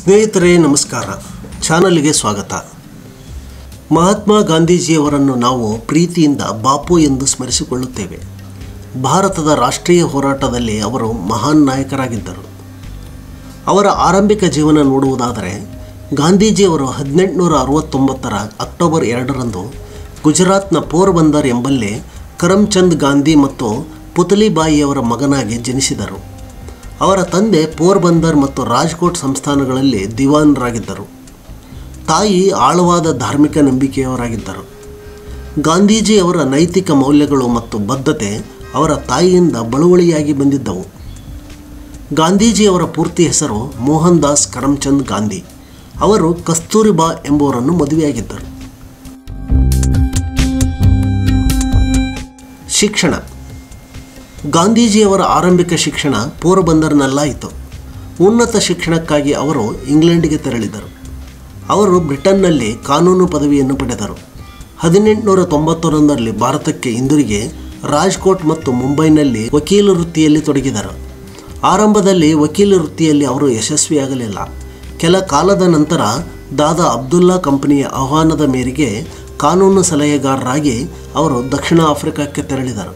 ಸ್ನೇಹಿತರೇ ನಮಸ್ಕಾರ ಚಾನಲ್ಗೆ ಸ್ವಾಗತ ಮಹಾತ್ಮ ಗಾಂಧೀಜಿಯವರನ್ನು ನಾವು ಪ್ರೀತಿಯಿಂದ ಬಾಪು ಎಂದು ಸ್ಮರಿಸಿಕೊಳ್ಳುತ್ತೇವೆ ಭಾರತದ ರಾಷ್ಟ್ರೀಯ ಹೋರಾಟದಲ್ಲಿ ಅವರು ಮಹಾನ್ ನಾಯಕರಾಗಿದ್ದರು ಅವರ ಆರಂಭಿಕ ಜೀವನ ನೋಡುವುದಾದರೆ ಗಾಂಧೀಜಿಯವರು ಹದಿನೆಂಟುನೂರ ಅರವತ್ತೊಂಬತ್ತರ ಅಕ್ಟೋಬರ್ ಎರಡರಂದು ಗುಜರಾತ್ನ ಪೋರ್ಬಂದರ್ ಎಂಬಲ್ಲಿ ಕರಮ್ಚಂದ್ ಗಾಂಧಿ ಮತ್ತು ಪುತಲಿಬಾಯಿಯವರ ಮಗನಾಗಿ ಜನಿಸಿದರು ಅವರ ತಂದೆ ಪೋರ್ಬಂದರ್ ಮತ್ತು ರಾಜ್ಕೋಟ್ ಸಂಸ್ಥಾನಗಳಲ್ಲಿ ದಿವಾನರಾಗಿದ್ದರು ತಾಯಿ ಆಳವಾದ ಧಾರ್ಮಿಕ ನಂಬಿಕೆಯವರಾಗಿದ್ದರು ಗಾಂಧೀಜಿಯವರ ನೈತಿಕ ಮೌಲ್ಯಗಳು ಮತ್ತು ಬದ್ಧತೆ ಅವರ ತಾಯಿಯಿಂದ ಬಳುವಳಿಯಾಗಿ ಬಂದಿದ್ದವು ಗಾಂಧೀಜಿಯವರ ಪೂರ್ತಿ ಹೆಸರು ಮೋಹನ್ ದಾಸ್ ಕರಮ್ಚಂದ್ ಗಾಂಧಿ ಅವರು ಕಸ್ತೂರಿಬಾ ಎಂಬುವರನ್ನು ಮದುವೆಯಾಗಿದ್ದರು ಶಿಕ್ಷಣ ಗಾಂಧೀಜಿಯವರ ಆರಂಭಿಕ ಶಿಕ್ಷಣ ಪೋರ್ಬಂದರ್ನಲ್ಲಾಯಿತು ಉನ್ನತ ಶಿಕ್ಷಣಕ್ಕಾಗಿ ಅವರು ಇಂಗ್ಲೆಂಡಿಗೆ ತೆರಳಿದರು ಅವರು ಬ್ರಿಟನ್ನಲ್ಲಿ ಕಾನೂನು ಪದವಿಯನ್ನು ಪಡೆದರು ಹದಿನೆಂಟುನೂರ ತೊಂಬತ್ತೊಂದರಲ್ಲಿ ಭಾರತಕ್ಕೆ ಹಿಂದಿರುಗಿ ರಾಜ್ಕೋಟ್ ಮತ್ತು ಮುಂಬೈನಲ್ಲಿ ವಕೀಲ ವೃತ್ತಿಯಲ್ಲಿ ತೊಡಗಿದರು ಆರಂಭದಲ್ಲಿ ವಕೀಲ ವೃತ್ತಿಯಲ್ಲಿ ಅವರು ಯಶಸ್ವಿಯಾಗಲಿಲ್ಲ ಕೆಲ ಕಾಲದ ನಂತರ ದಾದಾ ಅಬ್ದುಲ್ಲಾ ಕಂಪನಿಯ ಆಹ್ವಾನದ ಮೇರೆಗೆ ಕಾನೂನು ಸಲಹೆಗಾರರಾಗಿ ಅವರು ದಕ್ಷಿಣ ಆಫ್ರಿಕಾಕ್ಕೆ ತೆರಳಿದರು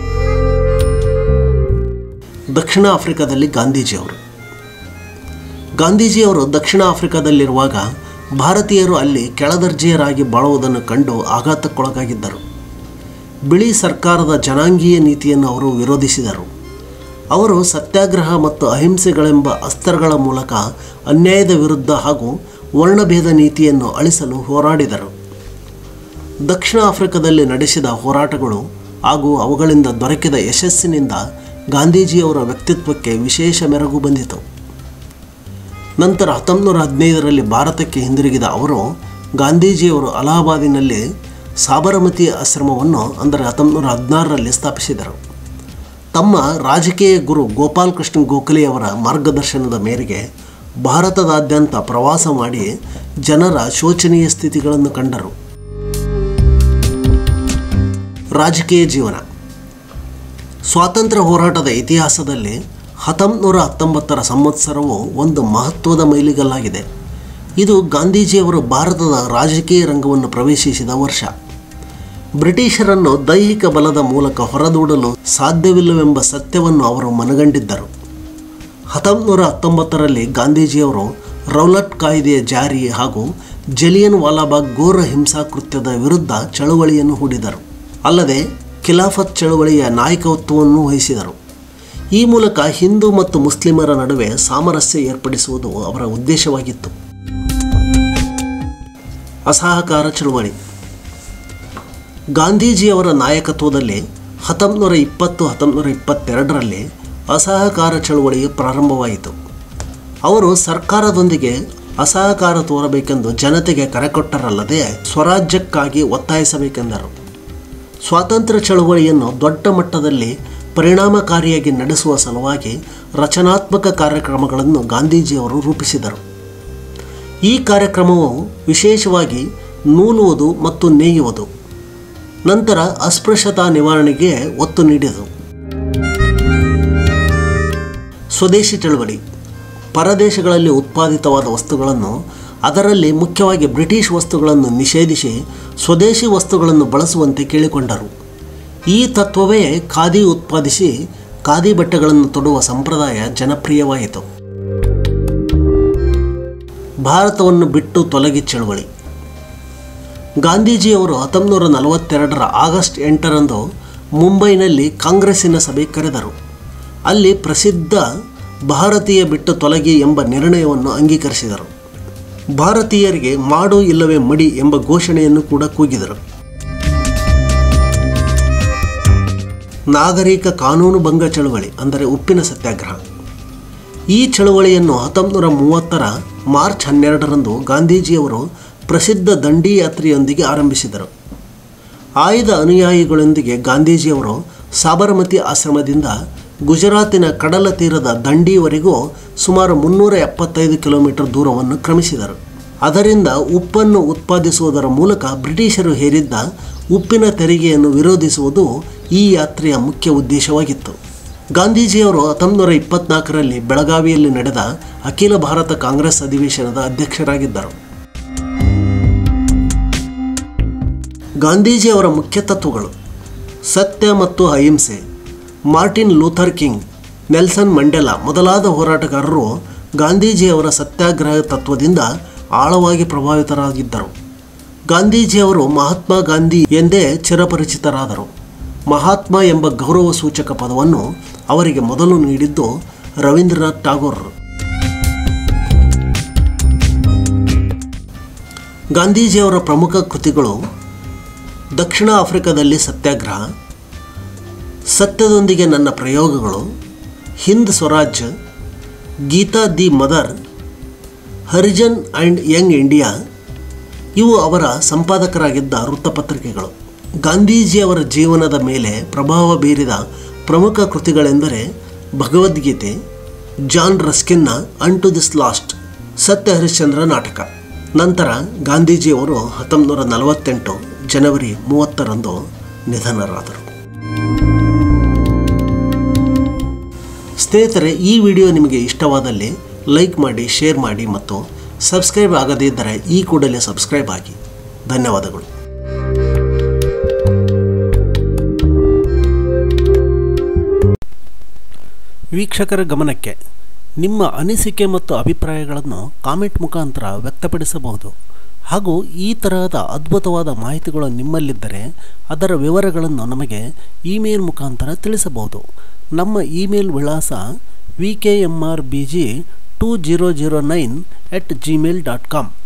ದಕ್ಷಿಣ ಆಫ್ರಿಕಾದಲ್ಲಿ ಗಾಂಧೀಜಿಯವರು ಗಾಂಧೀಜಿಯವರು ದಕ್ಷಿಣ ಆಫ್ರಿಕಾದಲ್ಲಿರುವಾಗ ಭಾರತೀಯರು ಅಲ್ಲಿ ಕೆಳದರ್ಜೆಯರಾಗಿ ಬಾಳುವುದನ್ನು ಕಂಡು ಆಘಾತಕ್ಕೊಳಗಾಗಿದ್ದರು ಬಿಳಿ ಸರ್ಕಾರದ ಜನಾಂಗೀಯ ನೀತಿಯನ್ನು ಅವರು ವಿರೋಧಿಸಿದರು ಅವರು ಸತ್ಯಾಗ್ರಹ ಮತ್ತು ಅಹಿಂಸೆಗಳೆಂಬ ಅಸ್ತ್ರಗಳ ಮೂಲಕ ಅನ್ಯಾಯದ ವಿರುದ್ಧ ಹಾಗೂ ವರ್ಣಭೇದ ನೀತಿಯನ್ನು ಅಳಿಸಲು ಹೋರಾಡಿದರು ದಕ್ಷಿಣ ಆಫ್ರಿಕಾದಲ್ಲಿ ನಡೆಸಿದ ಹೋರಾಟಗಳು ಹಾಗೂ ಅವುಗಳಿಂದ ದೊರಕಿದ ಯಶಸ್ಸಿನಿಂದ ಗಾಂಧೀಜಿಯವರ ವ್ಯಕ್ತಿತ್ವಕ್ಕೆ ವಿಶೇಷ ಮೆರುಗು ಬಂದಿತು ನಂತರ ಹತ್ತೊಂಬತ್ತು ಹದಿನೈದರಲ್ಲಿ ಭಾರತಕ್ಕೆ ಹಿಂದಿರುಗಿದ ಅವರು ಗಾಂಧೀಜಿಯವರು ಅಲಹಾಬಾದಿನಲ್ಲಿ ಸಾಬರಮತಿ ಆಶ್ರಮವನ್ನು ಅಂದರೆ ಹತ್ತೊಂಬತ್ತು ಹದಿನಾರರಲ್ಲಿ ಸ್ಥಾಪಿಸಿದರು ತಮ್ಮ ರಾಜಕೀಯ ಗುರು ಗೋಪಾಲ್ ಕೃಷ್ಣ ಗೋಖಲೆಯವರ ಮಾರ್ಗದರ್ಶನದ ಮೇರೆಗೆ ಭಾರತದಾದ್ಯಂತ ಪ್ರವಾಸ ಮಾಡಿ ಜನರ ಶೋಚನೀಯ ಸ್ಥಿತಿಗಳನ್ನು ಕಂಡರು ರಾಜಕೀಯ ಜೀವನ ಸ್ವಾತಂತ್ರ್ಯ ಹೋರಾಟದ ಇತಿಹಾಸದಲ್ಲಿ ಹತ್ತೊಂಬತ್ತು ಹತ್ತೊಂಬತ್ತರ ಸಂವತ್ಸರವು ಒಂದು ಮಹತ್ವದ ಮೈಲಿಗಲ್ಲಾಗಿದೆ ಇದು ಗಾಂಧೀಜಿಯವರು ಭಾರತದ ರಾಜಕೀಯ ರಂಗವನ್ನು ಪ್ರವೇಶಿಸಿದ ವರ್ಷ ಬ್ರಿಟಿಷರನ್ನು ದೈಹಿಕ ಬಲದ ಮೂಲಕ ಹೊರದೂಡಲು ಸಾಧ್ಯವಿಲ್ಲವೆಂಬ ಸತ್ಯವನ್ನು ಅವರು ಮನಗಂಡಿದ್ದರು ಹತ್ತೊಂಬತ್ತು ಹತ್ತೊಂಬತ್ತರಲ್ಲಿ ಗಾಂಧೀಜಿಯವರು ರೌಲಟ್ ಕಾಯ್ದೆಯ ಜಾರಿ ಹಾಗೂ ಜಲಿಯನ್ ವಾಲಾಬಾಗ್ ಘೋರ ಹಿಂಸಾಕೃತ್ಯದ ವಿರುದ್ಧ ಚಳುವಳಿಯನ್ನು ಹೂಡಿದರು ಅಲ್ಲದೆ ಖಿಲಾಫತ್ ಚಳುವಳಿಯ ನಾಯಕತ್ವವನ್ನು ವಹಿಸಿದರು ಈ ಮೂಲಕ ಹಿಂದೂ ಮತ್ತು ಮುಸ್ಲಿಮರ ನಡುವೆ ಸಾಮರಸ್ಯ ಏರ್ಪಡಿಸುವುದು ಅವರ ಉದ್ದೇಶವಾಗಿತ್ತು ಅಸಹಕಾರ ಚಳುವಳಿ ಗಾಂಧೀಜಿಯವರ ನಾಯಕತ್ವದಲ್ಲಿ ಹತ್ತೊಂಬತ್ತು ಇಪ್ಪತ್ತು ಹತ್ತೊಂಬತ್ತು ಇಪ್ಪತ್ತೆರಡರಲ್ಲಿ ಅಸಹಕಾರ ಚಳುವಳಿಯು ಪ್ರಾರಂಭವಾಯಿತು ಅವರು ಸರ್ಕಾರದೊಂದಿಗೆ ಅಸಹಕಾರ ತೋರಬೇಕೆಂದು ಜನತೆಗೆ ಕರೆಕೊಟ್ಟರಲ್ಲದೆ ಸ್ವರಾಜ್ಯಕ್ಕಾಗಿ ಒತ್ತಾಯಿಸಬೇಕೆಂದರು ಸ್ವಾತಂತ್ರ್ಯ ಚಳುವಳಿಯನ್ನು ದೊಡ್ಡ ಮಟ್ಟದಲ್ಲಿ ಪರಿಣಾಮಕಾರಿಯಾಗಿ ನಡೆಸುವ ಸಲುವಾಗಿ ರಚನಾತ್ಮಕ ಕಾರ್ಯಕ್ರಮಗಳನ್ನು ಗಾಂಧೀಜಿಯವರು ರೂಪಿಸಿದರು ಈ ಕಾರ್ಯಕ್ರಮವು ವಿಶೇಷವಾಗಿ ನೂಲುವುದು ಮತ್ತು ನೇಯುವುದು ನಂತರ ಅಸ್ಪೃಶ್ಯತಾ ನಿವಾರಣೆಗೆ ಒತ್ತು ನೀಡಿದರು ಸ್ವದೇಶಿ ಚಳವಳಿ ಪರದೇಶಗಳಲ್ಲಿ ಉತ್ಪಾದಿತವಾದ ವಸ್ತುಗಳನ್ನು ಅದರಲ್ಲಿ ಮುಖ್ಯವಾಗಿ ಬ್ರಿಟಿಷ್ ವಸ್ತುಗಳನ್ನು ನಿಷೇಧಿಸಿ ಸ್ವದೇಶಿ ವಸ್ತುಗಳನ್ನು ಬಳಸುವಂತೆ ಕೇಳಿಕೊಂಡರು ಈ ತತ್ವವೇ ಖಾದಿ ಉತ್ಪಾದಿಸಿ ಖಾದಿ ಬಟ್ಟೆಗಳನ್ನು ತೊಡುವ ಸಂಪ್ರದಾಯ ಜನಪ್ರಿಯವಾಯಿತು ಭಾರತವನ್ನು ಬಿಟ್ಟು ತೊಲಗಿ ಚಳವಳಿ ಗಾಂಧೀಜಿಯವರು ಹತ್ತೊಂಬತ್ತು ನಲವತ್ತೆರಡರ ಆಗಸ್ಟ್ ಎಂಟರಂದು ಮುಂಬೈನಲ್ಲಿ ಕಾಂಗ್ರೆಸ್ಸಿನ ಸಭೆ ಕರೆದರು ಅಲ್ಲಿ ಪ್ರಸಿದ್ಧ ಭಾರತೀಯ ಬಿಟ್ಟು ತೊಲಗಿ ಎಂಬ ನಿರ್ಣಯವನ್ನು ಅಂಗೀಕರಿಸಿದರು ಭಾರತೀಯರಿಗೆ ಮಾಡು ಇಲ್ಲವೇ ಮಡಿ ಎಂಬ ಘೋಷಣೆಯನ್ನು ಕೂಡ ಕೂಗಿದರು ನಾಗರಿಕ ಕಾನೂನು ಭಂಗ ಚಳುವಳಿ ಅಂದರೆ ಉಪ್ಪಿನ ಸತ್ಯಾಗ್ರಹ ಈ ಚಳುವಳಿಯನ್ನು ಹತ್ತೊಂಬತ್ತು ಮೂವತ್ತರ ಮಾರ್ಚ್ ಹನ್ನೆರಡರಂದು ಗಾಂಧೀಜಿಯವರು ಪ್ರಸಿದ್ಧ ದಂಡಿ ಯಾತ್ರೆಯೊಂದಿಗೆ ಆರಂಭಿಸಿದರು ಆಯ್ದ ಅನುಯಾಯಿಗಳೊಂದಿಗೆ ಗಾಂಧೀಜಿಯವರು ಸಾಬರಮತಿ ಆಶ್ರಮದಿಂದ ಗುಜರಾತಿನ ಕಡಲ ತೀರದ ದಂಡಿವರೆಗೂ ಸುಮಾರು ಮುನ್ನೂರ ಎಪ್ಪತ್ತೈದು ಕಿಲೋಮೀಟರ್ ದೂರವನ್ನು ಕ್ರಮಿಸಿದರು ಅದರಿಂದ ಉಪ್ಪನ್ನು ಉತ್ಪಾದಿಸುವುದರ ಮೂಲಕ ಬ್ರಿಟಿಷರು ಹೇರಿದ್ದ ಉಪ್ಪಿನ ತೆರಿಗೆಯನ್ನು ವಿರೋಧಿಸುವುದು ಈ ಯಾತ್ರೆಯ ಮುಖ್ಯ ಉದ್ದೇಶವಾಗಿತ್ತು ಗಾಂಧೀಜಿಯವರು ಹತ್ತೊಂಬತ್ತು ನೂರ ಇಪ್ಪತ್ನಾಲ್ಕರಲ್ಲಿ ಬೆಳಗಾವಿಯಲ್ಲಿ ನಡೆದ ಅಖಿಲ ಭಾರತ ಕಾಂಗ್ರೆಸ್ ಅಧಿವೇಶನದ ಅಧ್ಯಕ್ಷರಾಗಿದ್ದರು ಗಾಂಧೀಜಿಯವರ ಮುಖ್ಯ ತತ್ವಗಳು ಸತ್ಯ ಮತ್ತು ಅಹಿಂಸೆ Martin Luther King Nelson Mandela ಮೊದಲಾದ ಹೋರಾಟಗಾರರು ಗಾಂಧೀಜಿಯವರ ಸತ್ಯಾಗ್ರಹ ತತ್ವದಿಂದ ಆಳವಾಗಿ ಪ್ರಭಾವಿತರಾಗಿದ್ದರು ಗಾಂಧೀಜಿಯವರು ಮಹಾತ್ಮ ಗಾಂಧಿ ಎಂದೇ ಚಿರಪರಿಚಿತರಾದರು ಮಹಾತ್ಮ ಎಂಬ ಗೌರವ ಸೂಚಕ ಪದವನ್ನು ಅವರಿಗೆ ಮೊದಲು ನೀಡಿದ್ದು ರವೀಂದ್ರನಾಥ್ ಟಾಗೋರ್ ಗಾಂಧೀಜಿಯವರ ಪ್ರಮುಖ ಕೃತಿಗಳು ದಕ್ಷಿಣ ಆಫ್ರಿಕಾದಲ್ಲಿ ಸತ್ಯಾಗ್ರಹ ಸತ್ಯದೊಂದಿಗೆ ನನ್ನ ಪ್ರಯೋಗಗಳು Hind Swaraj Gita the Mother Harijan and Young India ಇವು ಅವರ ಸಂಪಾದಕರಾಗಿದ್ದ ವೃತ್ತಪತ್ರಿಕೆಗಳು ಗಾಂಧೀಜಿಯವರ ಜೀವನದ ಮೇಲೆ ಪ್ರಭಾವ ಬೀರಿದ ಪ್ರಮುಖ ಕೃತಿಗಳೆಂದರೆ ಭಗವದ್ಗೀತೆ ಜಾನ್ ರಸ್ಕಿನ್ನ unto this last Satya Harishchandra ನಾಟಕ ನಂತರ ಗಾಂಧೀಜಿಯವರು ಹತ್ತೊಂಬತ್ತು ನೂರ ನಲವತ್ತೆಂಟು ಜನವರಿ ಮೂವತ್ತರಂದು ನಿಧನರಾದರು ಸ್ನೇಹಿತರೆ ಈ ವಿಡಿಯೋ ನಿಮಗೆ ಇಷ್ಟವಾದಲ್ಲಿ ಲೈಕ್ ಮಾಡಿ ಶೇರ್ ಮಾಡಿ ಮತ್ತು ಸಬ್ಸ್ಕ್ರೈಬ್ ಆಗದೇ ಇದ್ದರೆ ಈ ಕೂಡಲೇ ಸಬ್ಸ್ಕ್ರೈಬ್ ಆಗಿ ಧನ್ಯವಾದಗಳು ವೀಕ್ಷಕರ ಗಮನಕ್ಕೆ ನಿಮ್ಮ ಅನಿಸಿಕೆ ಮತ್ತು ಅಭಿಪ್ರಾಯಗಳನ್ನು ಕಾಮೆಂಟ್ ಮುಖಾಂತರ ವ್ಯಕ್ತಪಡಿಸಬಹುದು ಹಾಗೂ ಈ ತರಹದ ಅದ್ಭುತವಾದ ಮಾಹಿತಿಗಳು ನಿಮ್ಮಲ್ಲಿದ್ದರೆ ಅದರ ವಿವರಗಳನ್ನು ನಮಗೆ ಇಮೇಲ್ ಮುಖಾಂತರ ತಿಳಿಸಬಹುದು ನಮ್ಮ ಇಮೇಲ್ ವಿಳಾಸ V K M R B G two zero zero nine at Gmail dot com